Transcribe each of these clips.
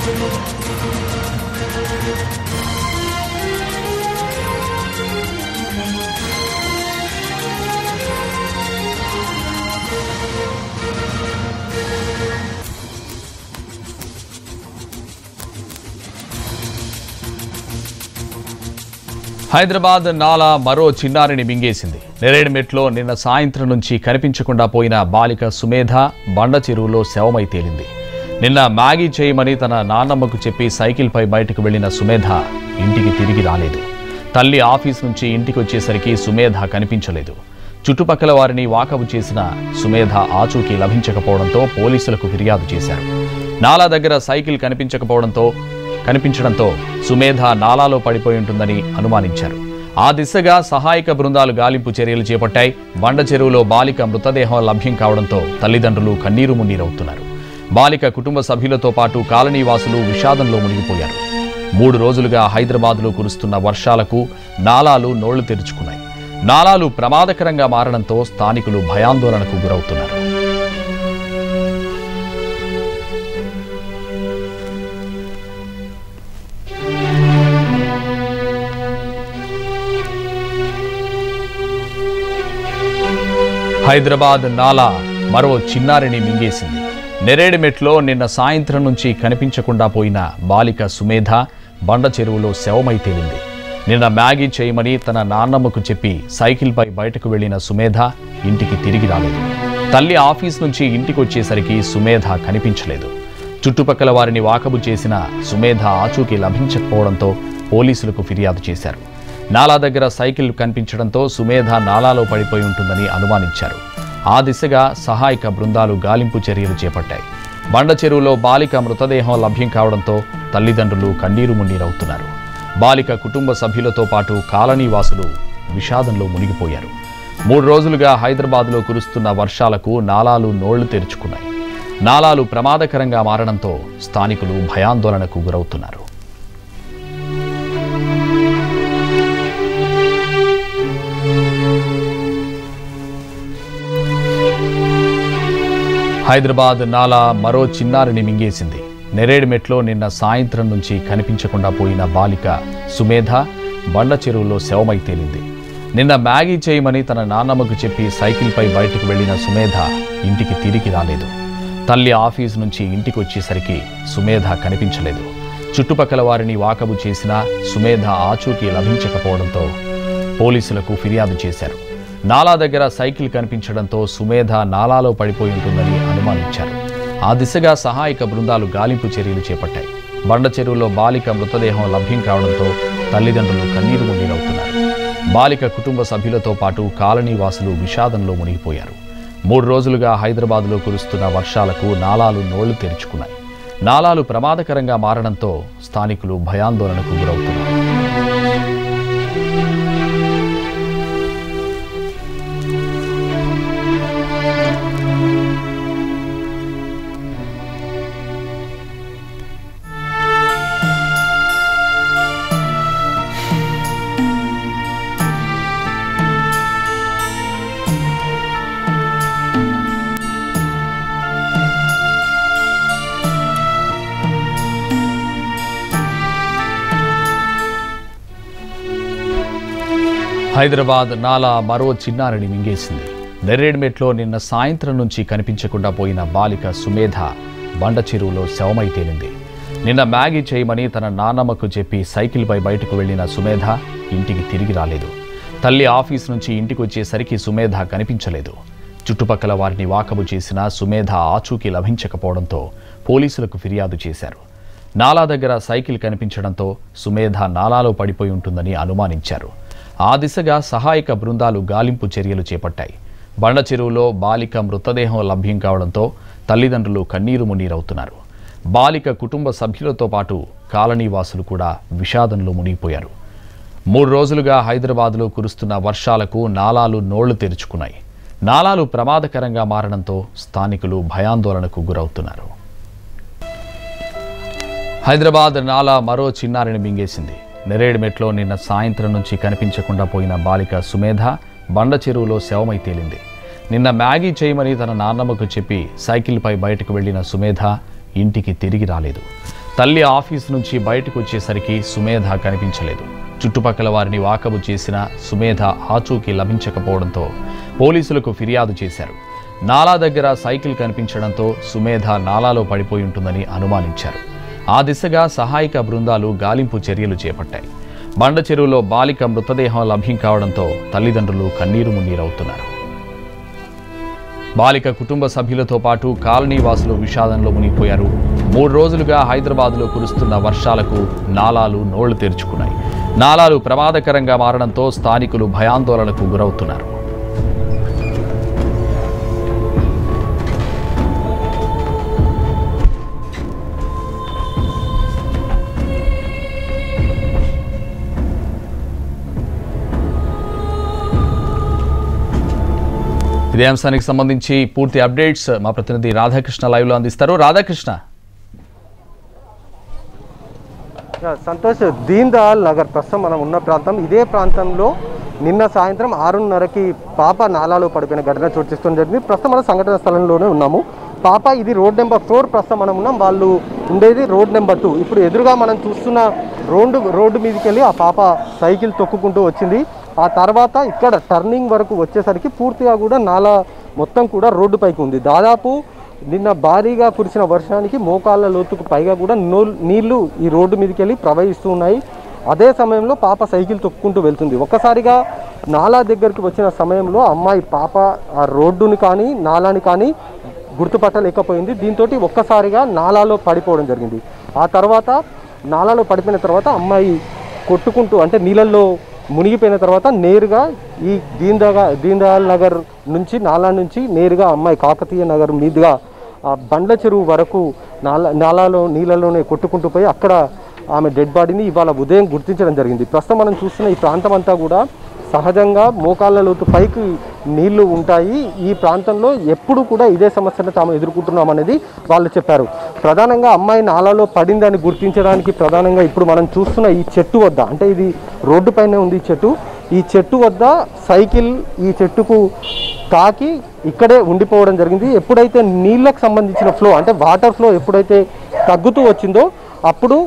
హైదరాబాద్ నాలా మరో చిన్నారిని మింగేసింది నెరేడుమెట్లో నిన్న సాయంత్రం నుంచి కనిపించకుండా పోయిన బాలిక సుమేధ బండ చెరువులో శవమై తేలింది నిన్న మ్యాగీ చేయమని తన నాన్నమ్మకు చెప్పి సైకిల్పై బయటకు వెళ్లిన సుమేధ ఇంటికి తిరిగి రాలేదు తల్లి ఆఫీస్ నుంచి ఇంటికి వచ్చేసరికి సుమేధ కనిపించలేదు చుట్టుపక్కల వారిని వాకబు చేసిన సుమేధ ఆచూకీ లభించకపోవడంతో పోలీసులకు ఫిర్యాదు చేశారు నాలా దగ్గర సైకిల్ కనిపించకపోవడంతో కనిపించడంతో సుమేధ నాలాలో పడిపోయి ఉంటుందని అనుమానించారు ఆ దిశగా సహాయక బృందాలు గాలింపు చర్యలు చేపట్టాయి బండ చెరువులో బాలిక మృతదేహం లభ్యం కావడంతో తల్లిదండ్రులు కన్నీరు మున్నీరవుతున్నారు బాలిక కుటుంబ సభ్యులతో పాటు కాలనీవాసులు విషాదంలో మునిగిపోయారు మూడు రోజులుగా హైదరాబాద్లో కురుస్తున్న వర్షాలకు నాలాలు నోళ్లు తెరుచుకున్నాయి నాలాలు ప్రమాదకరంగా మారడంతో స్థానికులు భయాందోళనకు గురవుతున్నారు హైదరాబాద్ నాలా మరో చిన్నారిని మింగేసింది నెరేడుమెట్లో నిన్న సాయంత్రం నుంచి కనిపించకుండా పోయిన బాలిక సుమేధ బండ చెరువులో శవమై తేలింది నిన్న మ్యాగీ చేయమని తన నాన్నమ్మకు చెప్పి సైకిల్పై బయటకు వెళ్లిన సుమేధ ఇంటికి తిరిగి రాలేదు తల్లి ఆఫీస్ నుంచి ఇంటికి వచ్చేసరికి సుమేధ కనిపించలేదు చుట్టుపక్కల వారిని వాకబు చేసిన సుమేధ ఆచూకీ లభించకపోవడంతో పోలీసులకు ఫిర్యాదు చేశారు నాలా దగ్గర సైకిల్ కనిపించడంతో సుమేధ నాలాలో పడిపోయి ఉంటుందని అనుమానించారు ఆ దిశగా సహాయక బృందాలు గాలింపు చర్యలు చేపట్టాయి బండ చెరువులో బాలిక మృతదేహం లభ్యం కావడంతో తల్లిదండ్రులు కన్నీరు మున్నీరవుతున్నారు బాలిక కుటుంబ సభ్యులతో పాటు కాలనీ వాసులు విషాదంలో మునిగిపోయారు మూడు రోజులుగా హైదరాబాద్లో కురుస్తున్న వర్షాలకు నాలాలు నోళ్లు తెరుచుకున్నాయి నాలాలు ప్రమాదకరంగా మారడంతో స్థానికులు భయాందోళనకు గురవుతున్నారు హైదరాబాద్ నాలా మరో చిన్నారిని మింగేసింది నెరేడుమెట్లో నిన్న సాయంత్రం నుంచి కనిపించకుండా పోయిన బాలిక సుమేధ బండ చెరువులో శవమై తేలింది నిన్న మ్యాగీ చేయమని తన నాన్నమ్మకు చెప్పి సైకిల్పై బయటకు వెళ్లిన సుమేధ ఇంటికి తిరిగి రాలేదు తల్లి ఆఫీస్ నుంచి ఇంటికి వచ్చేసరికి సుమేధ కనిపించలేదు చుట్టుపక్కల వారిని వాకబు చేసినా సుమేధ ఆచూకీ లభించకపోవడంతో పోలీసులకు ఫిర్యాదు చేశారు నాలా దగ్గర సైకిల్ కనిపించడంతో సుమేధ నాలాలో పడిపోయి ఉంటుందని అనుమానించారు ఆ దిశగా సహాయక బృందాలు గాలింపు చర్యలు చేపట్టాయి బండ చెరువులో బాలిక మృతదేహం లభ్యం కావడంతో తల్లిదండ్రులు కన్నీరు మున్నీరవుతున్నారు బాలిక కుటుంబ సభ్యులతో పాటు కాలనీ వాసులు విషాదంలో మునిగిపోయారు మూడు రోజులుగా హైదరాబాద్లో కురుస్తున్న వర్షాలకు నాలాలు నోళ్లు తెరుచుకున్నాయి నాలాలు ప్రమాదకరంగా మారడంతో స్థానికులు భయాందోళనకు గురవుతున్నారు హైదరాబాద్ నాలా మరో చిన్నారిని మింగేసింది నెర్రేడ్మెట్లో నిన్న సాయంత్రం నుంచి కనిపించకుండా పోయిన బాలిక సుమేధ బండ చెరువులో శవమై తేలింది నిన్న మ్యాగీ చేయమని తన నాన్నమ్మకు చెప్పి సైకిల్పై బయటకు వెళ్లిన సుమేధ ఇంటికి తిరిగి రాలేదు తల్లి ఆఫీస్ నుంచి ఇంటికి వచ్చేసరికి సుమేధ కనిపించలేదు చుట్టుపక్కల వారిని వాకబు చేసిన సుమేధ ఆచూకీ లభించకపోవడంతో పోలీసులకు ఫిర్యాదు చేశారు నాలా దగ్గర సైకిల్ కనిపించడంతో సుమేధ నాలాలో పడిపోయి ఉంటుందని అనుమానించారు ఆ దిశగా సహాయక బృందాలు గాలింపు చర్యలు చేపట్టాయి బండ చెరువులో బాలిక మృతదేహం లభ్యం కావడంతో తల్లిదండ్రులు కన్నీరు మున్నీరవుతున్నారు బాలిక కుటుంబ సభ్యులతో పాటు కాలనీ వాసులు కూడా విషాదంలో మునిగిపోయారు మూడు రోజులుగా హైదరాబాద్లో కురుస్తున్న వర్షాలకు నాలాలు నోళ్లు తెరుచుకున్నాయి నాలాలు ప్రమాదకరంగా మారడంతో స్థానికులు భయాందోళనకు గురవుతున్నారు హైదరాబాద్ నాలా మరో చిన్నారిని మింగేసింది నెరేడుమెట్లో నిన్న సాయంత్రం నుంచి కనిపించకుండా పోయిన బాలిక సుమేధ బండ చెరువులో శవమై తేలింది నిన్న మ్యాగీ చేయమని తన నాన్నమ్మకు చెప్పి సైకిల్పై బయటకు వెళ్లిన సుమేధ ఇంటికి తిరిగి రాలేదు తల్లి ఆఫీస్ నుంచి బయటకు వచ్చేసరికి సుమేధ కనిపించలేదు చుట్టుపక్కల వారిని వాకబు చేసిన సుమేధ ఆచూకీ లభించకపోవడంతో పోలీసులకు ఫిర్యాదు చేశారు నాలా దగ్గర సైకిల్ కనిపించడంతో సుమేధ నాలాలో పడిపోయి ఉంటుందని అనుమానించారు ఆ దిశగా సహాయక బృందాలు గాలింపు చర్యలు చేపట్టాయి బండ చెరువులో బాలిక మృతదేహం లభ్యం కావడంతో తల్లిదండ్రులు కన్నీరు మున్నీరవుతున్నారు బాలిక కుటుంబ సభ్యులతో పాటు కాలనీ వాసులు విషాదంలో మునిగిపోయారు మూడు రోజులుగా హైదరాబాద్లో కురుస్తున్న వర్షాలకు నాలాలు నోళ్లు తెరుచుకున్నాయి నాలాలు ప్రమాదకరంగా మారడంతో స్థానికులు భయాందోళనకు గురవుతున్నారు ఇదే అంశానికి సంబంధించి పూర్తి అప్డేట్స్ మా ప్రతినిధి రాధాకృష్ణ లైవ్లో అందిస్తారు రాధాకృష్ణ యా, సంతోష్ దీన్ దయాల్ నగర్ ప్రస్తుతం మనం ఉన్న ప్రాంతం ఇదే ప్రాంతంలో నిన్న సాయంత్రం ఆరున్నరకి పాప నాలాలో పడిపోయిన ఘటన చోటు చేసుకోవడం జరిగింది ప్రస్తుతం మనం సంఘటన స్థలంలోనే ఉన్నాము పాప ఇది రోడ్ నెంబర్ ఫోర్ ప్రస్తుతం మనం ఉన్నాం వాళ్ళు ఉండేది రోడ్ నెంబర్ టూ ఇప్పుడు ఎదురుగా మనం చూస్తున్న రోడ్డు రోడ్డు మీదకి వెళ్ళి ఆ పాప సైకిల్ తొక్కుకుంటూ వచ్చింది ఆ తర్వాత ఇక్కడ టర్నింగ్ వరకు వచ్చేసరికి పూర్తిగా కూడా నాలా మొత్తం కూడా రోడ్డు పైకి ఉంది దాదాపు నిన్న భారీగా కురిసిన వర్షానికి మోకాళ్ళ లోతుకు పైగా కూడా నో నీళ్లు ఈ రోడ్డు మీదకి వెళ్ళి ప్రవహిస్తూ ఉన్నాయి అదే సమయంలో పాప సైకిల్ తొక్కుంటూ వెళ్తుంది ఒక్కసారిగా నాలా దగ్గరికి వచ్చిన సమయంలో అమ్మాయి పాప ఆ రోడ్డుని కానీ నాలాని కానీ గుర్తుపట్టలేకపోయింది దీంతో ఒక్కసారిగా నాలాలో పడిపోవడం జరిగింది ఆ తర్వాత నాలాలో పడిపోయిన తర్వాత అమ్మాయి కొట్టుకుంటూ అంటే నీళ్ళల్లో మునిగిపోయిన తర్వాత నేరుగా ఈ దీన్ దగా దీన్ దయాల్ నగర్ నుంచి నాలా నుంచి నేరుగా అమ్మాయి కాకతీయ నగర్ మీదుగా ఆ బండ్ల చెరువు వరకు నాలా నాలాలో నీళ్ళలోనే కొట్టుకుంటూ పోయి అక్కడ ఆమె డెడ్ బాడీని ఇవాళ ఉదయం గుర్తించడం జరిగింది ప్రస్తుతం మనం చూస్తున్న ఈ ప్రాంతం అంతా కూడా సహజంగా మోకాళ్ళ లోతు పైకి నీళ్లు ఉంటాయి ఈ ప్రాంతంలో ఎప్పుడు కూడా ఇదే సమస్యను తాము ఎదుర్కొంటున్నాం అనేది వాళ్ళు చెప్పారు ప్రధానంగా అమ్మాయి నాలాలో పడిందని గుర్తించడానికి ప్రధానంగా ఇప్పుడు మనం చూస్తున్న ఈ చెట్టు వద్ద అంటే ఇది రోడ్డు పైన ఉంది ఈ చెట్టు ఈ చెట్టు వద్ద సైకిల్ ఈ చెట్టుకు తాకి ఇక్కడే ఉండిపోవడం జరిగింది ఎప్పుడైతే నీళ్ళకు సంబంధించిన ఫ్లో అంటే వాటర్ ఫ్లో ఎప్పుడైతే తగ్గుతూ వచ్చిందో అప్పుడు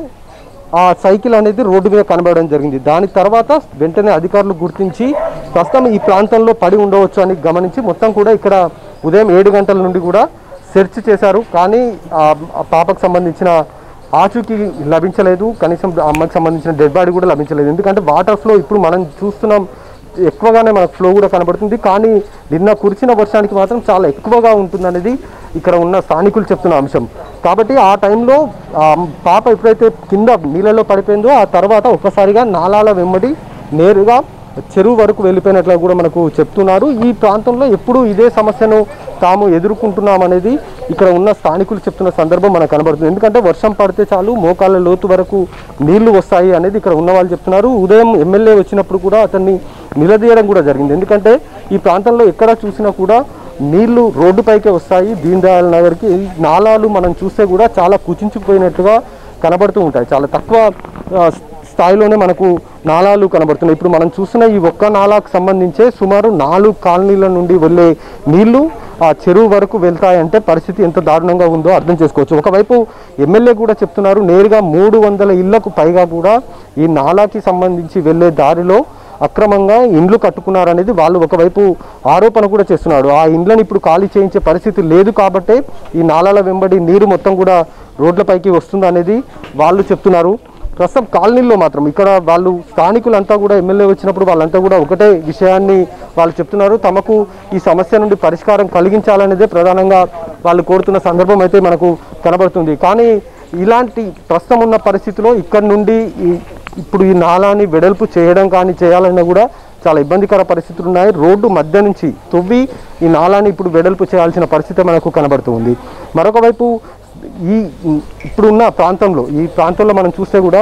ఆ సైకిల్ అనేది రోడ్డు మీద కనబడడం జరిగింది దాని తర్వాత వెంటనే అధికారులు గుర్తించి ప్రస్తుతం ఈ ప్రాంతంలో పడి ఉండవచ్చు అని గమనించి మొత్తం కూడా ఇక్కడ ఉదయం ఏడు గంటల నుండి కూడా సెర్చ్ చేశారు కానీ ఆ ఆ పాపకు సంబంధించిన ఆచూకీ లభించలేదు కనీసం ఆ అమ్మకి సంబంధించిన డెడ్ బాడీ కూడా లభించలేదు ఎందుకంటే వాటర్ ఫ్లో ఇప్పుడు మనం చూస్తున్నాం ఎక్కువగానే మనకు ఫ్లో కూడా కనబడుతుంది కానీ నిన్న కురిసిన వర్షానికి మాత్రం చాలా ఎక్కువగా ఉంటుందనేది ఇక్కడ ఉన్న స్థానికులు చెప్తున్న అంశం కాబట్టి ఆ టైంలో ఆ పాప ఎప్పుడైతే కింద నీళ్ళలో పడిపోయిందో ఆ తర్వాత ఒక్కసారిగా నాలాల వెంబడి నేరుగా చెరువు వరకు వెళ్ళిపోయినట్లు కూడా మనకు చెప్తున్నారు ఈ ప్రాంతంలో ఎప్పుడూ ఇదే సమస్యను తాము ఎదుర్కొంటున్నాం అనేది ఇక్కడ ఉన్న స్థానికులు చెప్తున్న సందర్భం మనకు కనబడుతుంది ఎందుకంటే వర్షం పడితే చాలు మోకాళ్ళ లోతు వరకు నీళ్లు వస్తాయి అనేది ఇక్కడ ఉన్న వాళ్ళు చెప్తున్నారు ఉదయం ఎమ్మెల్యే వచ్చినప్పుడు కూడా అతన్ని నిలదీయడం కూడా జరిగింది ఎందుకంటే ఈ ప్రాంతంలో ఎక్కడ చూసినా కూడా నీళ్లు రోడ్డుపైకే వస్తాయి దీన్ దయాల్ నగర్కి ఈ నాలాలు మనం చూస్తే కూడా చాలా కుచించుకుపోయినట్లుగా కనబడుతూ ఉంటాయి చాలా తక్కువ ఆ, స్థాయిలోనే మనకు నాలాలు కనబడుతున్నాయి ఇప్పుడు మనం చూస్తున్న ఈ ఒక్క నాలాకు సంబంధించే సుమారు నాలుగు కాలనీల నుండి వెళ్ళే నీళ్లు ఆ చెరువు వరకు వెళ్తాయంటే పరిస్థితి ఎంత దారుణంగా ఉందో అర్థం చేసుకోవచ్చు ఒకవైపు ఎమ్మెల్యే కూడా చెప్తున్నారు నేరుగా మూడు వందల ఇళ్లకు పైగా కూడా ఈ నాలాకి సంబంధించి వెళ్ళే దారిలో అక్రమంగా ఇండ్లు కట్టుకున్నారనేది వాళ్ళు ఒకవైపు ఆరోపణ కూడా చేస్తున్నాడు ఆ ఇండ్లను ఇప్పుడు ఖాళీ చేయించే పరిస్థితి లేదు కాబట్టే ఈ నాలాల వెంబడి నీరు మొత్తం కూడా రోడ్లపైకి వస్తుంది అనేది వాళ్ళు చెప్తున్నారు ప్రస్తుతం కాలనీల్లో మాత్రం ఇక్కడ వాళ్ళు స్థానికులంతా కూడా ఎమ్మెల్యే వచ్చినప్పుడు వాళ్ళంతా కూడా ఒకటే విషయాన్ని వాళ్ళు చెప్తున్నారు తమకు ఈ సమస్య నుండి పరిష్కారం కలిగించాలనేదే ప్రధానంగా వాళ్ళు కోరుతున్న సందర్భం అయితే మనకు కనబడుతుంది కానీ ఇలాంటి ప్రస్తుతం ఉన్న పరిస్థితిలో ఇక్కడ నుండి ఈ ఇప్పుడు ఈ నాలాని వెడల్పు చేయడం కానీ చేయాలన్నా కూడా చాలా ఇబ్బందికర పరిస్థితులు ఉన్నాయి రోడ్డు మధ్య నుంచి తవ్వి ఈ నాలాని ఇప్పుడు వెడల్పు చేయాల్సిన పరిస్థితి మనకు కనబడుతూ ఉంది మరొక వైపు ఈ ఇప్పుడున్న ప్రాంతంలో ఈ ప్రాంతంలో మనం చూస్తే కూడా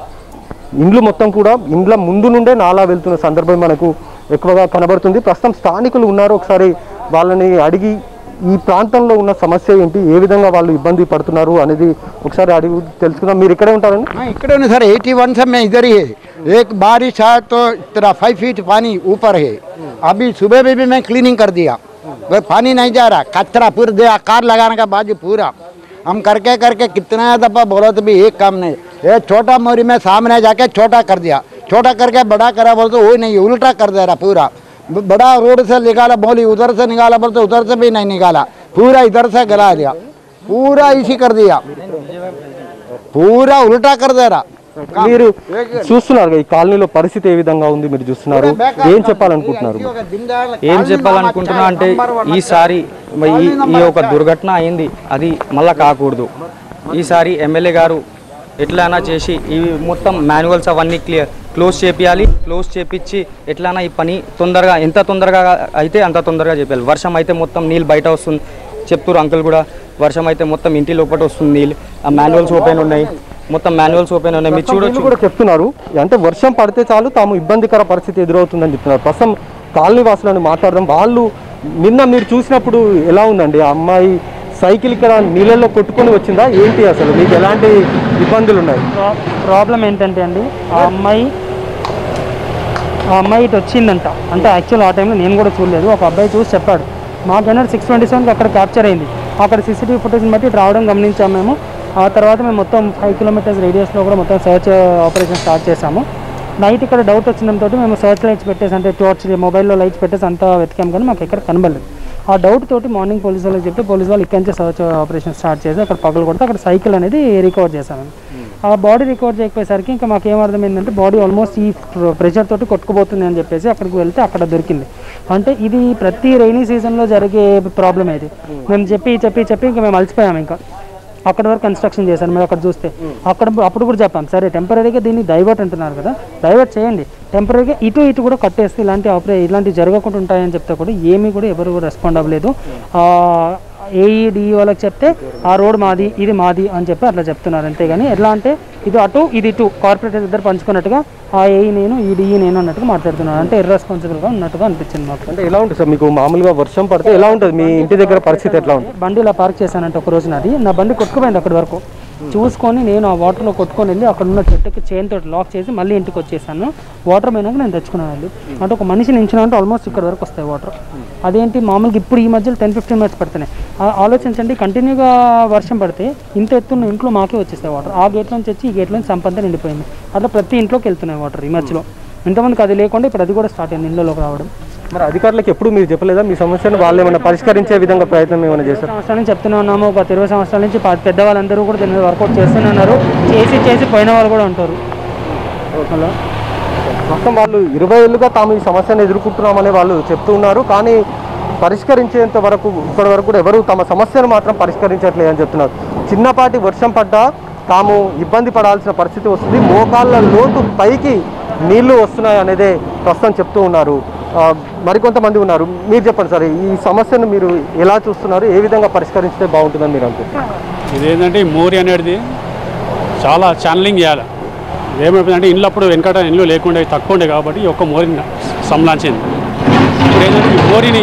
ఇండ్లు మొత్తం కూడా ఇండ్ల ముందు నుండే నాలా వెళ్తున్న సందర్భం మనకు ఎక్కువగా కనబడుతుంది ప్రస్తుతం స్థానికులు ఉన్నారు ఒకసారి వాళ్ళని అడిగి ఈ ప్రాంతంలో ఉన్న సమస్య ఏంటి ఏ విధంగా వాళ్ళు ఇబ్బంది పడుతున్నారు అనేది ఒకసారి అడిగి తెలుసుకుందాం మీరు ఇక్కడే ఉంటారండి हाँ इकड़े नहीं सर एटी वन से मैं इधर ही है एक बारिश आए तो तेरा फाइव फीट पानी ऊपर है अभी सुबह में भी मैं क्लीनिंग कर दिया वह पानी नहीं जा रहा कचरा पूरा दे कार लगाने का बाजू पूरा हम करके करके कितना दफ़ा बोला तो भी एक काम नहीं ये छोटा मोरी में सामने जाके छोटा कर दिया छोटा करके बड़ा करा बोल तो वही नहीं उल्टा कर दे रहा पूरा ब- बड़ा रोड से निकाला बोली उधर से निकाला बोल तो उधर से भी नहीं निकाला पूरा इधर से गला दिया पूरा इसी कर दिया पूरा उल्टा कर दे रहा మీరు చూస్తున్నారు కదా, ఈ కాలనీలో పరిస్థితి ఏ విధంగా ఉంది మీరు చూస్తున్నారు ఏం చెప్పాలనుకుంటున్నారు ఏం చెప్పాలనుకుంటున్నా అంటే ఈసారి ఈ ఈ ఒక దుర్ఘటన అయింది అది మళ్ళా కాకూడదు ఈసారి ఎమ్మెల్యే గారు ఎట్లైనా చేసి ఈ మొత్తం మాన్యువల్స్ అవన్నీ క్లియర్ క్లోజ్ చేపియాలి క్లోజ్ చేపించి ఎట్లైనా ఈ పని తొందరగా ఎంత తొందరగా అయితే అంత తొందరగా చేయాలి వర్షం అయితే మొత్తం నీళ్ళు బయట వస్తుంది చెప్తున్నారు అంకుల్ కూడా వర్షం అయితే మొత్తం ఇంటి లోపల వస్తుంది నీళ్ళు ఆ మాన్యువల్స్ ఓపెన్ ఉన్నాయి మొత్తం మాన్యువల్స్ ఓపెన్ ఉన్నాయి మీరు చూడొచ్చు వీళ్ళు కూడా చెప్తున్నారు అంటే వర్షం పడితే చాలు తాము ఇబ్బందికర పరిస్థితి ఎదురవుతుందని చెప్తున్నారు ప్రస్తుతం కాలనీ వాసులను మాట్లాడడం వాళ్ళు నిన్న మీరు చూసినప్పుడు ఎలా ఉందండి ఆ అమ్మాయి సైకిల్ ఇక్కడ నీళ్ళల్లో కొట్టుకొని వచ్చిందా ఏంటి అసలు మీకు ఎలాంటి ఇబ్బందులు ఉన్నాయి ప్రా- ప్రాబ్లం ఏంటంటే అండి ఆ అమ్మాయి ఆ అమ్మాయి ఇటు వచ్చిందంట అంటే యాక్చువల్ ఆ టైంలో నేను కూడా చూడలేదు ఒక అబ్బాయి చూసి చెప్పాడు మాకైనా సిక్స్ ట్వంటీ సెవెన్కి అక్కడ క్యాప్చర్ అయింది అక్కడ సీసీటీవీ ఫుటేజ్ని బట్టి ఇటు రావడం గమనించాము మేము ఆ తర్వాత మేము మొత్తం ఫైవ్ కిలోమీటర్స్ రేడియస్లో కూడా మొత్తం సర్చ్ ఆపరేషన్ స్టార్ట్ చేసాము నైట్ ఇక్కడ డౌట్ వచ్చినంతో మేము సర్చ్ లైట్స్ పెట్టేసి అంటే టార్చ్ మొబైల్లో లైట్స్ పెట్టేసి అంతా వెతికాం కానీ మాకు ఎక్కడ కనబడలేదు ఆ డౌట్ తోటి మార్నింగ్ పోలీస్ వాళ్ళకి చెప్తే పోలీస్ వాళ్ళు ఇక్కడి నుంచి సర్చ్ ఆపరేషన్ స్టార్ట్ చేసి అక్కడ పగలు కొడితే అక్కడ సైకిల్ అనేది రికవర్ చేశాము ఆ బాడీ రికవర్ చేయకపోయేసరికి ఇంకా మాకు ఏం అర్థమైందంటే బాడీ ఆల్మోస్ట్ ఈ ప్రెషర్ తోటి కొట్టుకుపోతుంది అని చెప్పేసి అక్కడికి వెళ్తే అక్కడ దొరికింది అంటే ఇది ప్రతి రైనీ సీజన్లో జరిగే ప్రాబ్లం ఇది మేము చెప్పి చెప్పి చెప్పి ఇంకా మేము అలసిపోయాము ఇంకా అక్కడ వరకు కన్స్ట్రక్షన్ చేశాను మీరు అక్కడ చూస్తే అక్కడ అప్పుడు కూడా చెప్పాం సరే టెంపరీగా దీన్ని డైవర్ట్ అంటున్నారు కదా డైవర్ట్ చేయండి టెంపరీగా ఇటు ఇటు కూడా కట్టేస్తే ఇలాంటి ఆపరే ఇలాంటివి జరగకుండా ఉంటాయని చెప్తే కూడా ఏమీ కూడా ఎవరు కూడా రెస్పాండ్ అవ్వలేదు ఏఈడి వాళ్ళకి చెప్తే ఆ రోడ్ మాది ఇది మాది అని చెప్పి అట్లా చెప్తున్నారు అంతేగాని ఎట్లా అంటే ఇది అటు ఇది ఇటు కార్పొరేటర్ ఇద్దరు పంచుకున్నట్టుగా ఆ ఏఈ నేను ఈ డిఈ నేను అన్నట్టుగా మాట్లాడుతున్నాను అంటే ఇర్రెస్పాన్సిబుల్గా ఉన్నట్టుగా అనిపించింది మాకు అంటే ఎలా ఉంటుంది సార్ మీకు మామూలుగా వర్షం పడితే ఎలా ఉంటుంది మీ ఇంటి దగ్గర పరిస్థితి ఎట్లా ఉంటుంది బండి ఇలా పార్క్ చేశానంటే ఒక రోజు నాది నా బండి కొట్టుకుపోయింది అక్కడి వరకు చూసుకొని నేను ఆ వాటర్లో కొట్టుకొని వెళ్ళి అక్కడ ఉన్న చెట్టుకి చైన్ తోటి లాక్ చేసి మళ్ళీ ఇంటికి వచ్చేసాను వాటర్ పోయినాక నేను తెచ్చుకున్నాను వెళ్ళి అంటే ఒక మనిషి నించిన అంటే ఆల్మోస్ట్ ఇక్కడ వరకు వస్తాయి వాటర్ అదేంటి మామూలుగా ఇప్పుడు ఈ మధ్యలో టెన్ ఫిఫ్టీన్ మినిట్స్ పడుతున్నాయి ఆ- ఆలోచించండి కంటిన్యూగా వర్షం పడితే ఇంత ఎత్తున్న ఇంట్లో మాకే వచ్చేస్తాయి వాటర్ ఆ గేట్ నుంచి వచ్చి ఈ గేట్ నుంచి సంపంతా నిండిపోయింది అట్లా ప్రతి ఇంట్లోకి వెళ్తున్నాయి వాటర్ ఈ మధ్యలో ఇంతమందికి అది లేకుండా ఇప్పుడు అది కూడా స్టార్ట్ అయింది ఇళ్ళలోకి రావడం మరి అధికారులకు ఎప్పుడు మీరు చెప్పలేదా మీ సమస్యను వాళ్ళు ఏమైనా పరిష్కరించే విధంగా ప్రయత్నం ఏమైనా చేస్తారు సంవత్సరాల నుంచి చెప్తూనే ఉన్నాము ఒక ఇరవై సంవత్సరాల నుంచి ప- పెద్దవాళ్ళందరూ కూడా దీని మీద వర్కౌట్ చేస్తూనే ఉన్నారు చేసి చేసి పోయిన వాళ్ళు కూడా ఉంటారు హలో మొత్తం వాళ్ళు ఇరవై ఏళ్ళుగా తాము ఈ సమస్యను ఎదుర్కొంటున్నామని వాళ్ళు చెప్తూ ఉన్నారు కానీ పరిష్కరించేంత వరకు ఇప్పటి వరకు కూడా ఎవరు తమ సమస్యను మాత్రం పరిష్కరించట్లేదు అని చెప్తున్నారు చిన్నపాటి వర్షం పడ్డా తాము ఇబ్బంది పడాల్సిన పరిస్థితి వస్తుంది మోకాళ్ళ లోతు పైకి నీళ్లు వస్తున్నాయి అనేదే ప్రస్తుతం చెప్తూ ఉన్నారు ఆ, మరికొంతమంది ఉన్నారు మీరు చెప్పండి సార్ ఈ సమస్యను మీరు ఎలా చూస్తున్నారు ఏ విధంగా పరిష్కరించితే బాగుంటుందని మీరు అనుకుంటున్నారు ఇదేంటంటే ఈ మోరి అనేది చాలా ఛానలింగ్ చేయాలి ఏమైపోయిందంటే ఇల్లు అప్పుడు వెనకట ఇల్లు లేకుండా తక్కువ ఉండే కాబట్టి ఈ ఒక్క మోరిని సంలాంచింది ఇప్పుడు ఏంటంటే ఈ మోరిని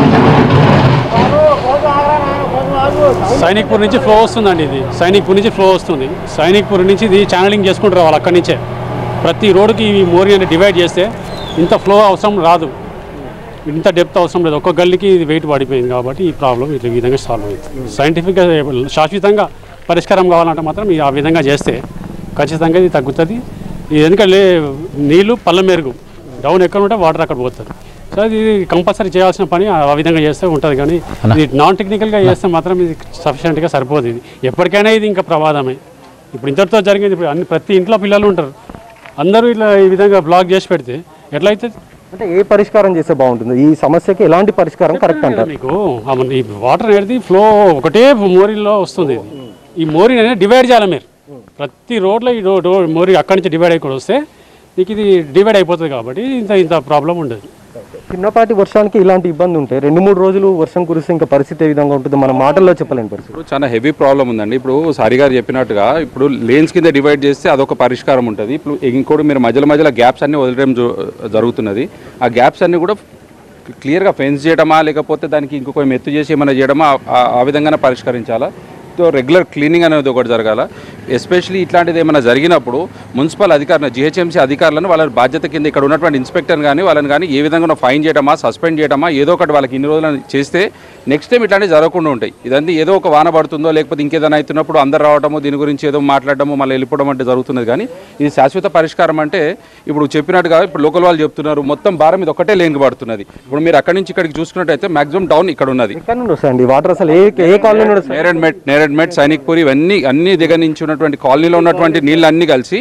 సైనిక్పూర్ నుంచి ఫ్లో వస్తుందండి ఇది సైనిక్పూర్ నుంచి ఫ్లో వస్తుంది సైనిక్పూర్ నుంచి ఇది ఛానలింగ్ చేసుకుంటారు వాళ్ళు అక్కడి నుంచే ప్రతి రోడ్డుకి ఈ మోరి అనేది డివైడ్ చేస్తే ఇంత ఫ్లో అవసరం రాదు ఇంత డెప్త్ అవసరం లేదు ఒక్క గల్లీకి ఇది వెయిట్ పడిపోయింది కాబట్టి ఈ ప్రాబ్లం ఈ విధంగా సాల్వ్ అవుతుంది సైంటిఫిక్గా శాశ్వతంగా పరిష్కారం కావాలంటే మాత్రం ఈ ఆ విధంగా చేస్తే ఖచ్చితంగా ఇది తగ్గుతుంది ఇది ఎందుకంటే నీళ్లు పళ్ళ మెరుగు డౌన్ ఎక్కడ ఉంటే వాటర్ అక్కడ పోతుంది సో ఇది కంపల్సరీ చేయాల్సిన పని ఆ ఆ విధంగా చేస్తే ఉంటుంది కానీ ఇది నాన్ టెక్నికల్గా చేస్తే మాత్రం ఇది సఫిషియెంట్గా సరిపోదు ఇది ఎప్పటికైనా ఇది ఇంకా ప్రమాదమే ఇప్పుడు ఇంతటితో జరిగింది ఇప్పుడు అన్ని ప్రతి ఇంట్లో పిల్లలు ఉంటారు అందరూ ఇట్లా ఈ విధంగా బ్లాక్ చేసి పెడితే ఎట్లయితుంది అంటే ఏ పరిష్కారం చేస్తే బాగుంటుంది ఈ సమస్యకి ఎలాంటి పరిష్కారం కరెక్ట్ అంటారు మీకు ఆ మన ఈ వాటర్ అనేది ఫ్లో ఒకటే మోరీలో వస్తుంది ఇది. ఈ మోరీ అనేది డివైడ్ చేయాలి మీరు ప్రతి రోడ్లో ఈ రోడ్ మోరీ అక్కడి నుంచి డివైడ్ అయిపోయి వస్తే నీకు ఇది డివైడ్ అయిపోతుంది కాబట్టి ఇంత ఇంత ప్రాబ్లం ఉండదు చిన్నపాటి వర్షానికి ఇలాంటి ఇబ్బంది ఉంటే రెండు మూడు రోజులు వర్షం కురిస్తే ఇంకా పరిస్థితి ఏ విధంగా ఉంటుంది మన మాటల్లో చెప్పలేని పరిస్థితి ఇప్పుడు చాలా హెవీ ప్రాబ్లం ఉందండి ఇప్పుడు సారి గారు చెప్పినట్టుగా ఇప్పుడు లేన్స్ కింద డివైడ్ చేస్తే అదొక పరిష్కారం ఉంటుంది ఇప్పుడు ఇంకోటి మీరు మధ్యలో మధ్యలో గ్యాప్స్ అన్ని వదిలేయడం జు- జరుగుతున్నది ఆ గ్యాప్స్ అన్ని కూడా క్లియర్గా ఫెన్స్ చేయడమా లేకపోతే దానికి ఇంకొక ఎత్తు చేసి ఏమైనా చేయడమా ఆ- ఆ విధంగానే పరిష్కరించాలా దీంతో రెగ్యులర్ క్లీనింగ్ అనేది ఒకటి జరగాల ఎస్పెషలీ ఇట్లాంటిది ఏమైనా జరిగినప్పుడు మున్సిపల్ అధికారులు జిహెచ్ఎంసీ అధికారులను వాళ్ళ బాధ్యత కింద ఇక్కడ ఉన్నటువంటి ఇన్స్పెక్టర్ కానీ వాళ్ళని కానీ ఏ విధంగా ఫైన్ చేయడమా సస్పెండ్ చేయడమా ఏదో ఒకటి వాళ్ళకి ఇన్ని రోజులు చేస్తే నెక్స్ట్ టైం ఇట్లాంటివి జరగకుండా ఉంటాయి ఇదంతా ఏదో ఒక వాన పడుతుందో లేకపోతే ఇంకేదైనా అవుతున్నప్పుడు అందరు రావడము దీని గురించి ఏదో మాట్లాడడము మళ్ళీ వెళ్ళిపోవడం అంటే జరుగుతున్నది కానీ ఇది శాశ్వత పరిష్కారం అంటే ఇప్పుడు చెప్పినట్టుగా ఇప్పుడు లోకల్ వాళ్ళు చెప్తున్నారు మొత్తం భారం ఇది ఒకటే లేనికి పడుతున్నది ఇప్పుడు మీరు అక్కడి నుంచి ఇక్కడికి చూసుకున్నట్టయితే మాక్సిమం డౌన్ ఇక్కడ ఉన్నది ఎక్కడ నుండి వస్తాయండి వాటర్ అసలు ఏ ఏ కాలనీ నుండి వస్తాయి నేరేడ్ మెట్ నేరేడ్ మెట్ సైనిక్పూర్ ఇవన్నీ అన్ని దగ్గర నుంచి ఉన్నటువంటి కాలనీలో ఉన్నటువంటి నీళ్ళు అన్ని కలిసి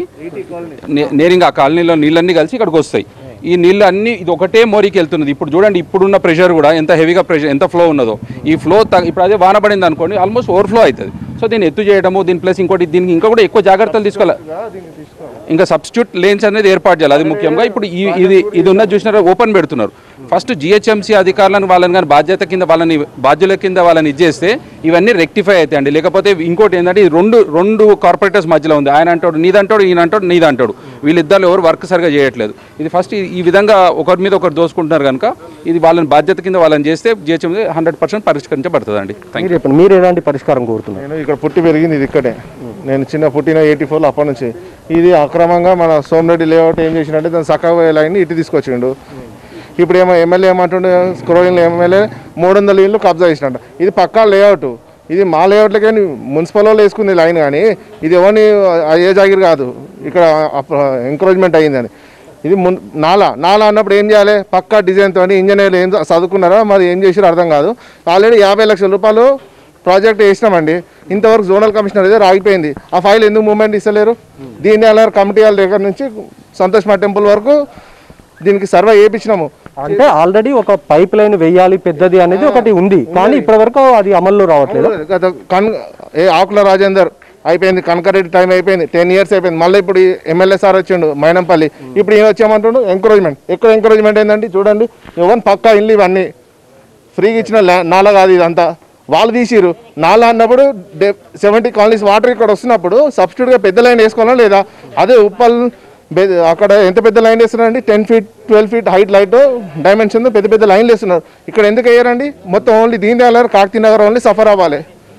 నే- నేరుగా ఆ కాలనీలో నీళ్ళన్నీ కలిసి ఇక్కడికి వస్తాయి ఈ నీళ్ళు అన్ని ఇది ఒకటే మోరికి వెళ్తున్నది ఇప్పుడు చూడండి ఇప్పుడున్న ప్రెషర్ కూడా ఎంత హెవీగా ప్రెషర్ ఎంత ఫ్లో ఉన్నదో ఈ ఫ్లో ఇప్పుడు అదే వాన పడింది అనుకోండి ఆల్మోస్ట్ ఓవర్ఫ్లో అవుతుంది సో దీన్ని ఎత్తు చేయడము దీని ప్లస్ ఇంకోటి దీనికి ఇంకా కూడా ఎక్కువ జాగ్రత్తలు తీసుకోవాలి ఇంకా సబ్స్టిట్యూట్ లేన్స్ అనేది ఏర్పాటు చేయాలి అది ముఖ్యంగా ఇప్పుడు ఈ ఇది ఇది ఉన్న చూసినారు ఓపెన్ పెడుతున్నారు ఫస్ట్ జిహెచ్ఎంసీ అధికారులను వాళ్ళని కానీ బాధ్యత కింద వాళ్ళని బాధ్యుల కింద వాళ్ళని ఇచ్చేస్తే ఇవన్నీ రెక్టిఫై అవుతాయండి లేకపోతే ఇంకోటి ఏంటంటే ఇది రెండు రెండు కార్పొరేటర్స్ మధ్యలో ఉంది ఆయన అంటాడు నీదంటాడు ఈయన అంటాడు నీదంటాడు వీళ్ళిద్దరు ఎవరు వర్క్ సరిగా చేయట్లేదు ఇది ఫస్ట్ ఈ- ఈ విధంగా ఒకరి మీద ఒకరు దోసుకుంటున్నారు కనుక ఇది వాళ్ళని బాధ్యత కింద వాళ్ళని చేస్తే జిహెచ్ఎంసీ హండ్రెడ్ పర్సెంట్ పరిష్కరించబడుతుందండి థ్యాంక్ మీరు చెప్పండి మీరు ఎలాంటి పరిష్కారం కోరుతున్నారు నేను ఇక్కడ పుట్టి పెరిగింది ఇది ఇక్కడే నేను చిన్న పుట్టిన ఎయిటీ ఫోర్లో అప్పటి నుంచి ఇది అక్రమంగా మన సోమరెడ్డి లేఅవుట్ ఏం చేసినట్టే దాన్ని సక్కగా లైన్ ఇటు తీసుకొచ్చిండు ఇప్పుడు ఏమో ఎమ్మెల్యే ఏమంటుండే స్క్రోలింగ్ ఎమ్మెల్యే మూడు వందల ఇళ్ళు కబ్జా చేసినట్ట ఇది పక్కా లేఅవుట్ ఇది మా లేఅవుట్లకే మున్సిపల్ వాళ్ళు వేసుకుంది లైన్ కానీ ఇది ఎవరిని ఏ జాగిరి కాదు ఇక్కడ ఎంకరేజ్మెంట్ అయ్యిందని ఇది మున్ నాలా నాలా అన్నప్పుడు ఏం చేయాలి పక్కా డిజైన్తో ఇంజనీర్లు ఏం చదువుకున్నారో మరి ఏం చేసారో అర్థం కాదు ఆల్రెడీ యాభై లక్షల రూపాయలు ప్రాజెక్ట్ వేసినామండి ఇంతవరకు జోనల్ కమిషనర్ అయితే రాగిపోయింది ఆ ఫైల్ ఎందుకు మూవ్మెంట్ ఇస్తలేరు దీన్ని అలా కమిటీ వాళ్ళ దగ్గర నుంచి సంతోష్ మా టెంపుల్ వరకు దీనికి సర్వే చేయించినాము అంటే ఆల్రెడీ ఒక పైప్ లైన్ వేయాలి పెద్దది అనేది ఒకటి ఉంది కానీ ఇప్పటి వరకు అది అమల్లో రావట్లేదు గత కన్ ఏ ఆకుల రాజేందర్ అయిపోయింది కనకరెడ్డి టైం అయిపోయింది టెన్ ఇయర్స్ అయిపోయింది మళ్ళీ ఇప్పుడు ఎమ్మెల్యే సార్ వచ్చిండు మైనంపల్లి ఇప్పుడు ఏం వచ్చామంటుండు ఎంకరేజ్మెంట్ ఎక్కడ ఎంకరేజ్మెంట్ ఏంటంటే చూడండి ఎవరిని పక్కా ఇల్లు ఇవన్నీ ఫ్రీగా ఇచ్చిన ల్యా- నాలా కాదు ఇదంతా వాళ్ళు తీసిరు నాలా అన్నప్పుడు సెవెంటీ కాలనీస్ వాటర్ ఇక్కడ వస్తున్నప్పుడు సబ్స్టిట్యూట్గా పెద్ద లైన్ వేసుకోవాలా లేదా అదే ఉప్పల్ బె- అక్కడ ఎంత పెద్ద లైన్ వేస్తున్నారండి ten feet twelve feet height light dimension పెద్ద పెద్ద లైన్లు వేస్తున్నారు ఇక్కడ ఎందుకు వేయరండి మొత్తం ఓన్లీ దీని దగ్గర కాకతీ నగర్ ఓన్లీ సఫర్ అవ్వాలి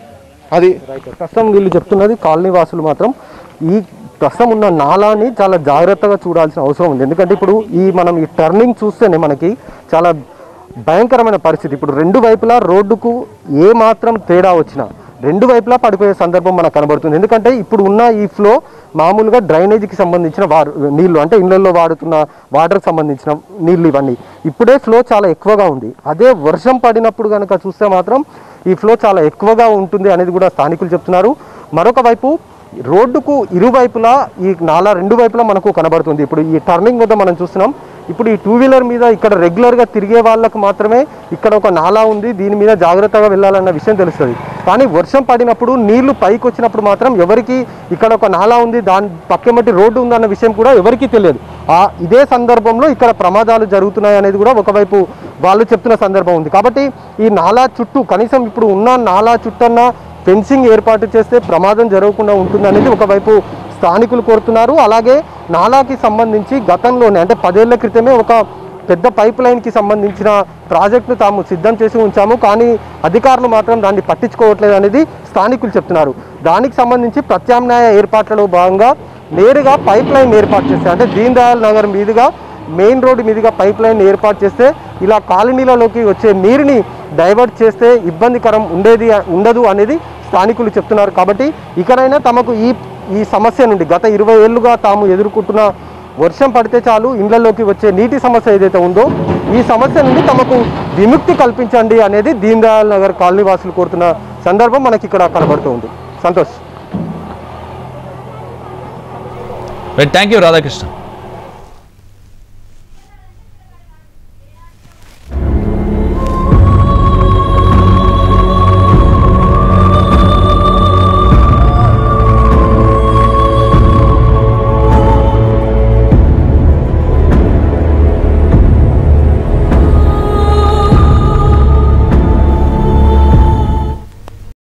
అది ప్రస్తుతం వీళ్ళు చెప్తున్నది కాలనీ వాసులు మాత్రం ఈ ప్రస్తుతం ఉన్న నాలాని చాలా జాగ్రత్తగా చూడాల్సిన అవసరం ఉంది ఎందుకంటే ఇప్పుడు ఈ మనం ఈ టర్నింగ్ చూస్తేనే మనకి చాలా భయంకరమైన పరిస్థితి ఇప్పుడు రెండు వైపులా రోడ్డుకు ఏ మాత్రం తేడా వచ్చినా రెండు వైపులా పడిపోయే సందర్భం మనకు కనబడుతుంది ఎందుకంటే ఇప్పుడు ఉన్న ఈ ఫ్లో మామూలుగా డ్రైనేజీకి సంబంధించిన వారు నీళ్లు అంటే ఇళ్లలో వాడుతున్న వాటర్కి సంబంధించిన నీళ్లు ఇవన్నీ ఇప్పుడే ఫ్లో చాలా ఎక్కువగా ఉంది అదే వర్షం పడినప్పుడు కనుక చూస్తే మాత్రం ఈ ఫ్లో చాలా ఎక్కువగా ఉంటుంది అనేది కూడా స్థానికులు చెప్తున్నారు మరొక వైపు రోడ్డుకు ఇరువైపులా ఈ నాలా రెండు వైపులా మనకు కనబడుతుంది ఇప్పుడు ఈ టర్నింగ్ వద్ద మనం చూస్తున్నాం ఇప్పుడు ఈ టూ వీలర్ మీద ఇక్కడ రెగ్యులర్గా తిరిగే వాళ్ళకు మాత్రమే ఇక్కడ ఒక నాలా ఉంది దీని మీద జాగ్రత్తగా వెళ్ళాలన్న విషయం తెలుస్తుంది కానీ వర్షం పడినప్పుడు నీళ్లు పైకి వచ్చినప్పుడు మాత్రం ఎవరికి ఇక్కడ ఒక నాలా ఉంది దాని పక్కమటి రోడ్డు ఉందన్న విషయం కూడా ఎవరికీ తెలియదు ఆ ఇదే సందర్భంలో ఇక్కడ ప్రమాదాలు జరుగుతున్నాయి అనేది కూడా ఒకవైపు వాళ్ళు చెప్తున్న సందర్భం ఉంది కాబట్టి ఈ నాలా చుట్టూ కనీసం ఇప్పుడు ఉన్న నాలా చుట్టన్న ఫెన్సింగ్ ఏర్పాటు చేస్తే ప్రమాదం జరగకుండా ఉంటుందనేది ఒకవైపు స్థానికులు కోరుతున్నారు అలాగే నాలాకి సంబంధించి గతంలోనే అంటే పదేళ్ల క్రితమే ఒక పెద్ద పైప్ లైన్కి సంబంధించిన ప్రాజెక్టును తాము సిద్ధం చేసి ఉంచాము కానీ అధికారులు మాత్రం దాన్ని పట్టించుకోవట్లేదు అనేది స్థానికులు చెప్తున్నారు దానికి సంబంధించి ప్రత్యామ్నాయ ఏర్పాట్లలో భాగంగా నేరుగా పైప్ లైన్ ఏర్పాటు చేస్తే అంటే దీన్ దయాళ్ నగర్ మీదుగా మెయిన్ రోడ్డు మీదుగా పైప్ లైన్ ఏర్పాటు చేస్తే ఇలా కాలనీలలోకి వచ్చే నీరుని డైవర్ట్ చేస్తే ఇబ్బందికరం ఉండేది ఉండదు అనేది స్థానికులు చెప్తున్నారు కాబట్టి ఇకనైనా తమకు ఈ ఈ సమస్య నుండి గత ఇరవై ఏళ్ళుగా తాము ఎదుర్కొంటున్న వర్షం పడితే చాలు ఇండ్లలోకి వచ్చే నీటి సమస్య ఏదైతే ఉందో ఈ సమస్య నుండి తమకు విముక్తి కల్పించండి అనేది దీన్ దయాళ్ నగర్ కాలనీ వాసులు కోరుతున్న సందర్భం మనకి ఇక్కడ కనబడుతూ ఉంది Santosh right thank you Radhakrishna